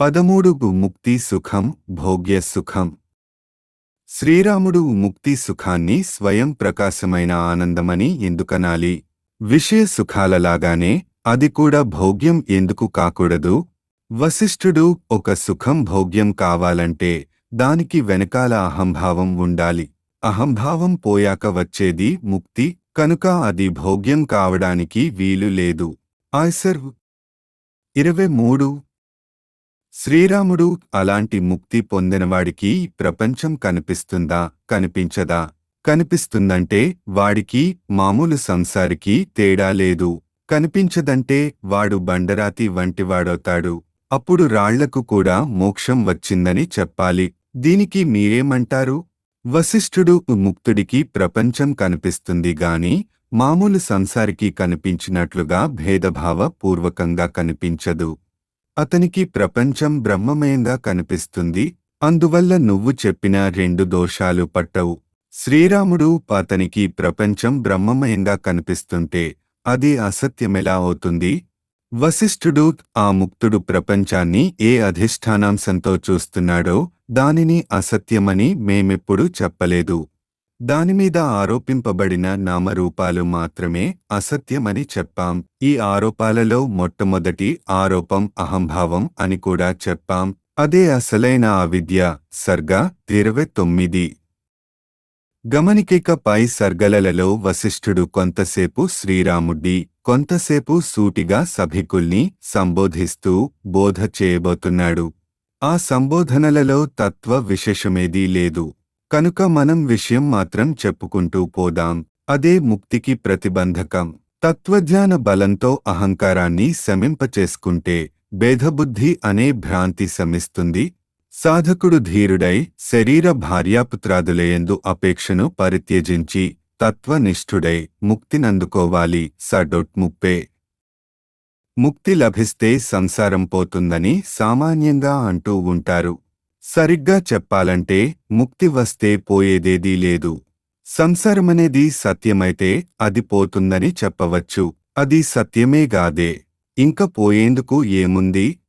పదమూడు ముక్తి సుఖం భోగ్య సుఖం శ్రీరాముడు ముక్తి సుఖాన్ని స్వయం ప్రకాశమైన ఆనందమని ఎందుకనాలి విషయ సుఖాలలాగానే అది కూడా భోగ్యం ఎందుకు కాకూడదు వశిష్ఠుడు ఒక సుఖం భోగ్యం కావాలంటే దానికి వెనకాల అహంభావం ఉండాలి అహంభావం పోయాక వచ్చేది ముక్తి కనుక అది భోగ్యం కావడానికి వీలు లేదు ఆయ్సర్ ఇరవై మూడు శ్రీరాముడు అలాంటి ముక్తి పొందినవాడికి ప్రపంచం కనిపిస్తుందా కనిపించదా కనిపిస్తుందంటే వాడికి మామూలు సంసారికి తేడా లేదు కనిపించదంటే వాడు బండరాతి వంటివాడవుతాడు అప్పుడు రాళ్లకు కూడా మోక్షం వచ్చిందని చెప్పాలి దీనికి మీరేమంటారు వశిష్ఠుడు ముక్తుడికి ప్రపంచం కనిపిస్తుంది గాని మామూలు సంసారికి కనిపించినట్లుగా భేదభావ పూర్వకంగా కనిపించదు అతనికి ప్రపంచం బ్రహ్మమయంగా కనిపిస్తుంది అందువల్ల నువ్వు చెప్పిన రెండు దోషాలు పట్టవు శ్రీరాముడు అతనికి ప్రపంచం బ్రహ్మమయంగా కనిపిస్తుంటే అది అసత్యమెలా అవుతుంది వశిష్ఠుడు ఆ ముక్తుడు ప్రపంచాన్ని ఏ అధిష్టానాంశంతో చూస్తున్నాడో దానిని అసత్యమని మేమెప్పుడూ చెప్పలేదు దానిమీద ఆరోపింపబడిన నామరూపాలు మాత్రమే అసత్యమని చెప్పాం ఈ ఆరోపాలలో మొట్టమొదటి ఆరోపం అహంభావం అని కూడా చెప్పాం అదే అసలైన అవిద్య సర్గ ఇరవై తొమ్మిది గమనికిక పై సర్గలలో వశిష్ఠుడు కొంతసేపు శ్రీరాముడి కొంతసేపు సూటిగా సభికుల్ని సంబోధిస్తూ బోధ చేయబోతున్నాడు ఆ సంబోధనలలో తత్వ విశేషమేదీ లేదు కనుక మనం విషయం మాత్రం చెప్పుకుంటూ పోదాం అదే ముక్తికి ప్రతిబంధకం తత్వజ్ఞాన బలంతో అహంకారాన్ని శమింపచేసుకుంటే భేదబుద్ధి అనే భ్రాంతి శమిస్తుంది సాధకుడు ధీరుడై శరీర భార్యాపుత్రాదులయందు అపేక్షను పరిత్యజించి తత్వనిష్ఠుడై ముక్తినందుకోవాలి సడొట్ ముప్పే ముక్తి లభిస్తే సంసారం పోతుందని సామాన్యంగా అంటూ ఉంటారు సరిగ్గా చెప్పాలంటే ముక్తి వస్తే పోయేదేదీ లేదు సంసారమనేది సత్యమైతే అది పోతుందని చెప్పవచ్చు అది సత్యమేగాదే ఇంక పోయేందుకు ఏముంది